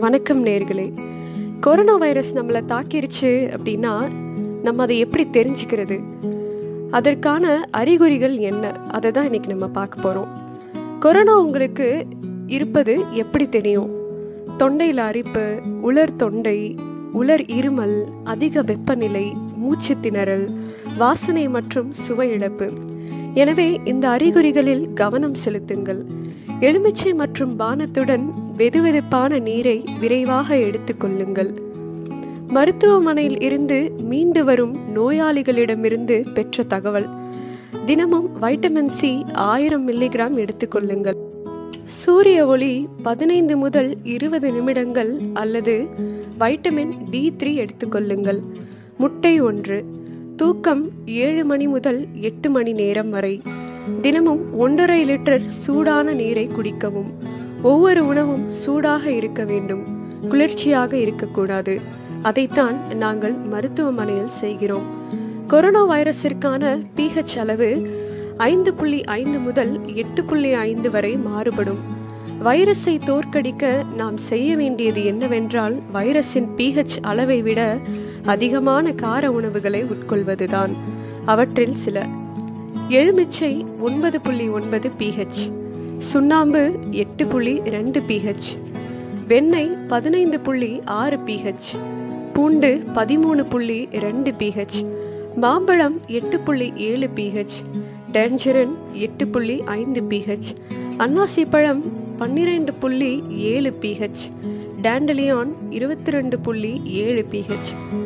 வணக்கம் நேர்களே corona virus நம்மளை தாக்கிருச்சு அப்படின்னா நம்ம அதை எப்படி தெரிஞ்சுக்கிறது அதற்கான அறிகுறிகள் என்ன அதை தான் இன்னைக்கு நம்ம பார்க்க போகிறோம் கொரோனா உங்களுக்கு இருப்பது எப்படி தெரியும் தொண்டையில் அரிப்பு உலர் தொண்டை உலர் இருமல் அதிக வெப்பநிலை மூச்சு திணறல் வாசனை மற்றும் சுவை இழப்பு எனவே இந்த அறிகுறிகளில் கவனம் செலுத்துங்கள் எலுமிச்சை மற்றும் பானத்துடன் வெதுவெதுப்பான நீரை விரைவாக எடுத்துக்கொள்ளுங்கள் மருத்துவமனையில் இருந்து மீண்டு வரும் நோயாளிகளிடமிருந்து பெற்ற தகவல் தினமும் வைட்டமின் சி ஆயிரம் மில்லிகிராம் எடுத்துக்கொள்ளுங்கள் சூரிய ஒளி பதினைந்து முதல் இருபது நிமிடங்கள் அல்லது வைட்டமின் டி த்ரீ எடுத்துக்கொள்ளுங்கள் முட்டை ஒன்று தூக்கம் ஏழு மணி முதல் எட்டு மணி நேரம் வரை தினமும் ஒன்றரை லிட்டர் சூடான நீரை குடிக்கவும் ஒவ்வொரு உணவும் சூடாக இருக்க வேண்டும் குளிர்ச்சியாக இருக்கக்கூடாது அதைத்தான் நாங்கள் மருத்துவமனையில் செய்கிறோம் கொரோனா வைரஸிற்கான பிஹெச் அளவு ஐந்து புள்ளி ஐந்து முதல் எட்டு புள்ளி ஐந்து வரை மாறுபடும் வைரஸை தோற்கடிக்க நாம் செய்ய வேண்டியது என்னவென்றால் வைரஸின் பிஹெச் அளவை விட அதிகமான கார உணவுகளை உட்கொள்வதுதான் அவற்றில் சில எலுமிச்சை ஒன்பது புள்ளி ஒன்பது பிஹெச் சுண்ணாம்பு எட்டு புள்ளி ரெண்டு பிஹெச் வெண்ணெய் பதினைந்து புள்ளி ஆறு பிஹெச் பூண்டு பதிமூணு புள்ளி ரெண்டு பிஹெச் மாம்பழம் எட்டு புள்ளி ஏழு பிஹெச் டேஞ்சரன் எட்டு புள்ளி ஐந்து பிஹெச் அன்னாசி பழம் பன்னிரெண்டு புள்ளி ஏழு பிஹெச் டேண்டலியான் இருபத்தி ரெண்டு புள்ளி ஏழு பிஹெச்